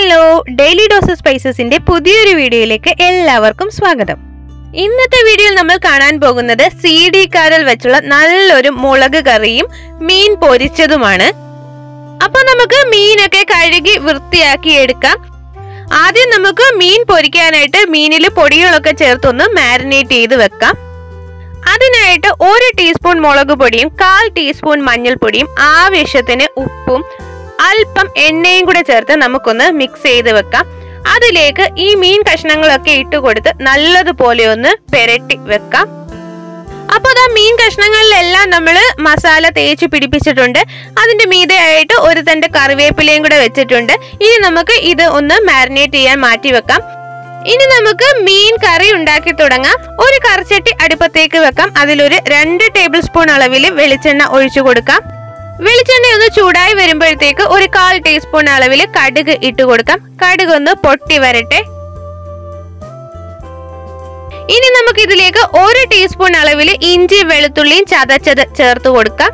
hello daily dose സ്പൈസസിന്റെ പുതിയൊരു വീഡിയോയിലേക്ക് എല്ലാവർക്കും സ്വാഗതം ഇന്നത്തെ വീഡിയോയിൽ നമ്മൾ കാണാൻ പോകുന്നത് സി ഡി കാരൽ വെച്ചുള്ള നല്ലൊരു മുളക് കറിയും മീൻ പൊരിച്ചതുമാണ് അപ്പൊ നമുക്ക് മീനൊക്കെ കഴുകി വൃത്തിയാക്കി എടുക്കാം ആദ്യം നമുക്ക് മീൻ പൊരിക്കാനായിട്ട് മീനിൽ പൊടികളൊക്കെ ചേർത്തൊന്ന് മാരിനേറ്റ് ചെയ്ത് വെക്കാം അതിനായിട്ട് ഒരു ടീസ്പൂൺ മുളക് പൊടിയും കാൽ ടീസ്പൂൺ മഞ്ഞൾപ്പൊടിയും ആവശ്യത്തിന് ഉപ്പും അല്പം എണ്ണയും കൂടെ ചേർത്ത് നമുക്കൊന്ന് മിക്സ് ചെയ്ത് വെക്കാം അതിലേക്ക് ഈ മീൻ കഷ്ണങ്ങളൊക്കെ ഇട്ട് കൊടുത്ത് നല്ലതുപോലെ ഒന്ന് പെരട്ടി വെക്കാം അപ്പോൾ ആ മീൻ കഷ്ണങ്ങളിലെല്ലാം നമ്മൾ മസാല തേച്ച് പിടിപ്പിച്ചിട്ടുണ്ട് അതിന്റെ മീതെയായിട്ട് ഒരു തന്റെ കറിവേപ്പിലയും കൂടെ വെച്ചിട്ടുണ്ട് ഇനി നമുക്ക് ഇത് ഒന്ന് മാരിനേറ്റ് ചെയ്യാൻ മാറ്റി വെക്കാം ഇനി നമുക്ക് മീൻ കറി ഉണ്ടാക്കി തുടങ്ങാം ഒരു കറിച്ചട്ടി അടുപ്പത്തേക്ക് വെക്കാം അതിലൊരു രണ്ട് ടേബിൾ സ്പൂൺ അളവിൽ വെളിച്ചെണ്ണ ഒഴിച്ചു കൊടുക്കാം വെളിച്ചെണ്ണ ഒന്ന് ചൂടായി വരുമ്പോഴത്തേക്ക് ഒരു കാൽ ടീസ്പൂൺ അളവിൽ കടുക് ഇട്ട് കൊടുക്കാം കടുക് ഒന്ന് പൊട്ടി വരട്ടെ ഇനി നമുക്ക് ഇതിലേക്ക് ഒരു ടീസ്പൂൺ അളവിൽ ഇഞ്ചി വെളുത്തുള്ളിയും ചതച്ചത് ചേർത്ത് കൊടുക്കാം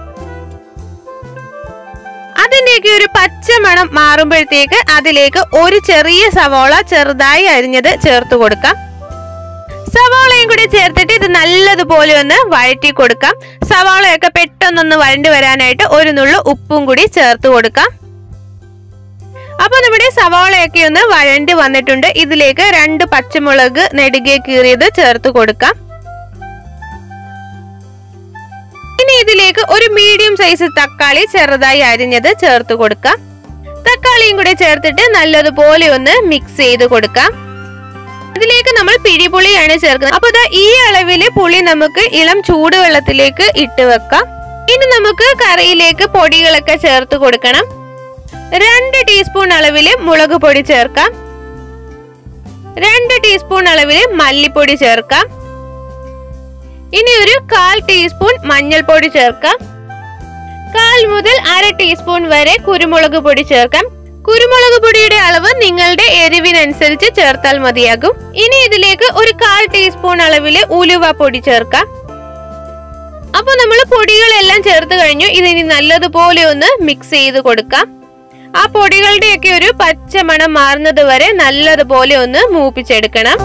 അതിന്റെയൊക്കെ ഒരു പച്ച മണം മാറുമ്പോഴത്തേക്ക് അതിലേക്ക് ഒരു ചെറിയ സവോള ചെറുതായി അരിഞ്ഞത് ചേർത്ത് കൊടുക്കാം സവാളയും കൂടി ചേർത്തിട്ട് ഇത് നല്ലതുപോലെ ഒന്ന് വഴറ്റി കൊടുക്കാം സവാളയൊക്കെ പെട്ടെന്നൊന്ന് വഴണ്ടി വരാനായിട്ട് ഒരു നുള്ളു ഉപ്പും കൂടി ചേർത്ത് കൊടുക്കാം അപ്പൊ നമ്മുടെ സവാളയൊക്കെ ഒന്ന് വഴണ്ടി വന്നിട്ടുണ്ട് ഇതിലേക്ക് രണ്ട് പച്ചമുളക് നെടുകെ കീറിയത് ചേർത്ത് കൊടുക്കാം ഇനി ഇതിലേക്ക് ഒരു മീഡിയം സൈസ് തക്കാളി ചെറുതായി അരിഞ്ഞത് ചേർത്ത് കൊടുക്കാം തക്കാളിയും കൂടി ചേർത്തിട്ട് നല്ലതുപോലെ ഒന്ന് മിക്സ് ചെയ്ത് കൊടുക്കാം ഇതിലേക്ക് നമ്മൾ പിഴിപുളിയാണ് ചേർക്കുന്നത് അപ്പൊ ദാ ഈ അളവില് പുളി നമുക്ക് ഇളം ചൂടുവെള്ളത്തിലേക്ക് ഇട്ട് വെക്കാം ഇനി നമുക്ക് കറിയിലേക്ക് പൊടികളൊക്കെ ചേർത്ത് കൊടുക്കണം രണ്ട് ടീസ്പൂൺ അളവില് മുളക് പൊടി ചേർക്കാം രണ്ട് ടീസ്പൂൺ അളവില് മല്ലിപ്പൊടി ചേർക്കാം ഇനി ഒരു കാൽ ടീസ്പൂൺ മഞ്ഞൾപ്പൊടി ചേർക്കാം കാൽ മുതൽ അര ടീസ്പൂൺ വരെ കുരുമുളക് പൊടി ചേർക്കാം കുരുമുളക് പൊടിയുടെ അളവ് നിങ്ങളുടെ എരിവിനനുസരിച്ച് ചേർത്താൽ മതിയാകും ഇനി ഇതിലേക്ക് ഒരു കാൽ ടീസ്പൂൺ അളവില് ഉലുവ പൊടി ചേർക്കാം അപ്പൊ നമ്മൾ പൊടികളെല്ലാം ചേർത്ത് കഴിഞ്ഞു ഇതിനി നല്ലതുപോലെ ഒന്ന് മിക്സ് ചെയ്ത് കൊടുക്കാം ആ പൊടികളുടെയൊക്കെ ഒരു പച്ച മണം മാറുന്നത് വരെ നല്ലതുപോലെ ഒന്ന് മൂപ്പിച്ചെടുക്കണം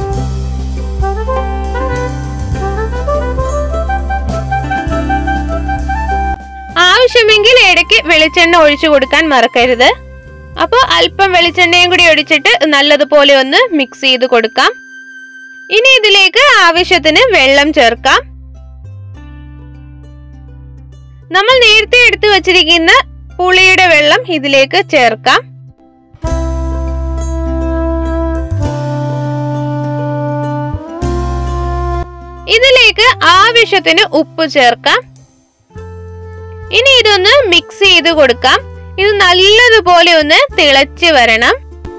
ആവശ്യമെങ്കിൽ ഇടയ്ക്ക് വെളിച്ചെണ്ണ ഒഴിച്ചു കൊടുക്കാൻ മറക്കരുത് അപ്പോൾ അല്പം വെളിച്ചെണ്ണയും കൂടി ഒഴിച്ചിട്ട് നല്ലതുപോലെ ഒന്ന് മിക്സ് ചെയ്ത് കൊടുക്കാം ഇനി ഇതിലേക്ക് ആവശ്യത്തിന് വെള്ളം ചേർക്കാം നമ്മൾ നേരത്തെ എടുത്തു വച്ചിരിക്കുന്ന പുളിയുടെ വെള്ളം ഇതിലേക്ക് ചേർക്കാം ഇതിലേക്ക് ആവശ്യത്തിന് ഉപ്പ് ചേർക്കാം ഇനി ഇതൊന്ന് മിക്സ് ചെയ്ത് കൊടുക്കാം ഇത് നല്ലതുപോലെ ഒന്ന് തിളച്ച് വരണം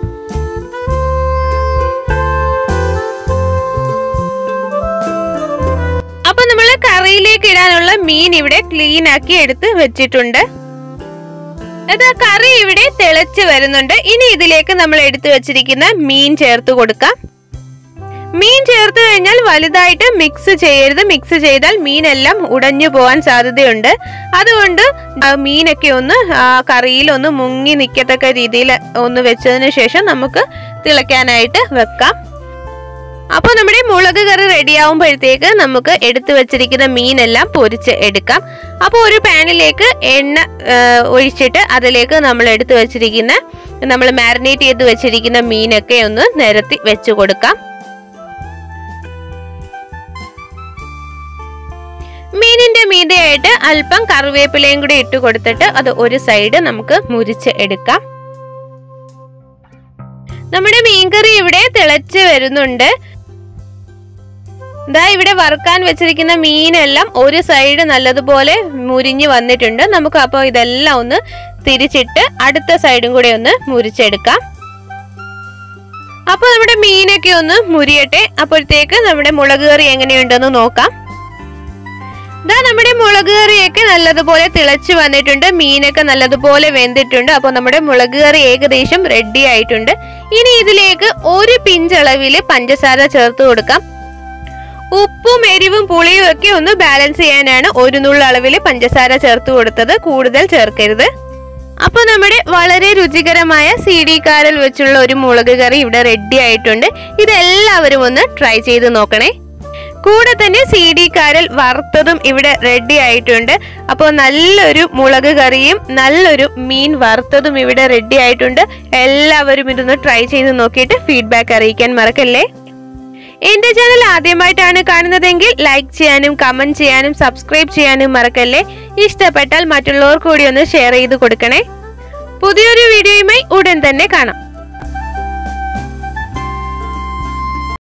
അപ്പൊ നമ്മൾ കറിയിലേക്ക് ഇടാനുള്ള മീൻ ഇവിടെ ക്ലീൻ ആക്കി എടുത്ത് വെച്ചിട്ടുണ്ട് അത് കറി ഇവിടെ തിളച്ച് വരുന്നുണ്ട് ഇനി ഇതിലേക്ക് നമ്മൾ എടുത്തു വെച്ചിരിക്കുന്ന മീൻ ചേർത്ത് കൊടുക്കാം മീൻ ചേർത്ത് കഴിഞ്ഞാൽ വലുതായിട്ട് മിക്സ് ചെയ്യരുത് മിക്സ് ചെയ്താൽ മീനെല്ലാം ഉടഞ്ഞു പോകാൻ സാധ്യതയുണ്ട് അതുകൊണ്ട് ആ മീനൊക്കെ ഒന്ന് ആ കറിയിൽ ഒന്ന് മുങ്ങി നിൽക്കത്തക്ക രീതിയിൽ ഒന്ന് വെച്ചതിന് ശേഷം നമുക്ക് തിളയ്ക്കാനായിട്ട് വെക്കാം അപ്പോൾ നമ്മുടെ മുളക് കറി റെഡിയാവുമ്പോഴത്തേക്ക് നമുക്ക് എടുത്തു വെച്ചിരിക്കുന്ന മീനെല്ലാം പൊരിച്ച് എടുക്കാം അപ്പോൾ ഒരു പാനിലേക്ക് എണ്ണ ആ, ഒഴിച്ചിട്ട് അതിലേക്ക് നമ്മൾ എടുത്തു വെച്ചിരിക്കുന്ന നമ്മൾ മാരിനേറ്റ് ചെയ്ത് വെച്ചിരിക്കുന്ന മീനൊക്കെ ഒന്ന് നിരത്തി വെച്ച് കൊടുക്കാം മീനിന്റെ മീതയായിട്ട് അല്പം കറിവേപ്പിലയും കൂടി ഇട്ട് കൊടുത്തിട്ട് അത് ഒരു സൈഡ് നമുക്ക് മുരിച്ച് എടുക്കാം നമ്മുടെ മീൻകറി ഇവിടെ തിളച്ച് വരുന്നുണ്ട് ദാ ഇവിടെ വറുക്കാൻ വെച്ചിരിക്കുന്ന മീനെല്ലാം ഒരു സൈഡ് നല്ലതുപോലെ മുരിഞ്ഞ് വന്നിട്ടുണ്ട് നമുക്ക് അപ്പോൾ ഇതെല്ലാം ഒന്ന് തിരിച്ചിട്ട് അടുത്ത സൈഡും കൂടെ ഒന്ന് മുരിച്ചെടുക്കാം അപ്പോൾ നമ്മുടെ മീനൊക്കെ ഒന്ന് മുരിയട്ടെ അപ്പോഴത്തേക്ക് നമ്മുടെ മുളക് കറി എങ്ങനെയുണ്ടെന്ന് നോക്കാം ഇതാ നമ്മുടെ മുളക് കറിയൊക്കെ നല്ലതുപോലെ തിളച്ച് വന്നിട്ടുണ്ട് മീനൊക്കെ നല്ലതുപോലെ വെന്തിട്ടുണ്ട് അപ്പോൾ നമ്മുടെ മുളക് കറി ഏകദേശം റെഡി ആയിട്ടുണ്ട് ഇനി ഇതിലേക്ക് ഒരു പിഞ്ചളവിൽ പഞ്ചസാര ചേർത്ത് കൊടുക്കാം ഉപ്പും എരിവും പുളിയും ഒക്കെ ഒന്ന് ബാലൻസ് ചെയ്യാനാണ് ഒരു നുള്ള അളവിൽ പഞ്ചസാര ചേർത്ത് കൊടുത്തത് കൂടുതൽ ചേർക്കരുത് അപ്പോൾ നമ്മുടെ വളരെ രുചികരമായ സി ഡി കാരൽ വെച്ചുള്ള ഒരു മുളക് കറി ഇവിടെ റെഡി ആയിട്ടുണ്ട് ഇതെല്ലാവരും ഒന്ന് ട്രൈ ചെയ്ത് നോക്കണേ കൂടെ തന്നെ സി ഡി കാരൽ വറുത്തതും ഇവിടെ റെഡി ആയിട്ടുണ്ട് അപ്പോൾ നല്ലൊരു മുളക് കറിയും നല്ലൊരു മീൻ വറുത്തതും ഇവിടെ റെഡി ആയിട്ടുണ്ട് എല്ലാവരും ഇതൊന്ന് ട്രൈ ചെയ്ത് നോക്കിയിട്ട് ഫീഡ്ബാക്ക് അറിയിക്കാൻ മറക്കല്ലേ എന്റെ ചാനൽ ആദ്യമായിട്ടാണ് കാണുന്നതെങ്കിൽ ലൈക്ക് ചെയ്യാനും കമന്റ് ചെയ്യാനും സബ്സ്ക്രൈബ് ചെയ്യാനും മറക്കല്ലേ ഇഷ്ടപ്പെട്ടാൽ മറ്റുള്ളവർ കൂടി ഒന്ന് ഷെയർ ചെയ്ത് കൊടുക്കണേ പുതിയൊരു വീഡിയോയുമായി ഉടൻ തന്നെ കാണാം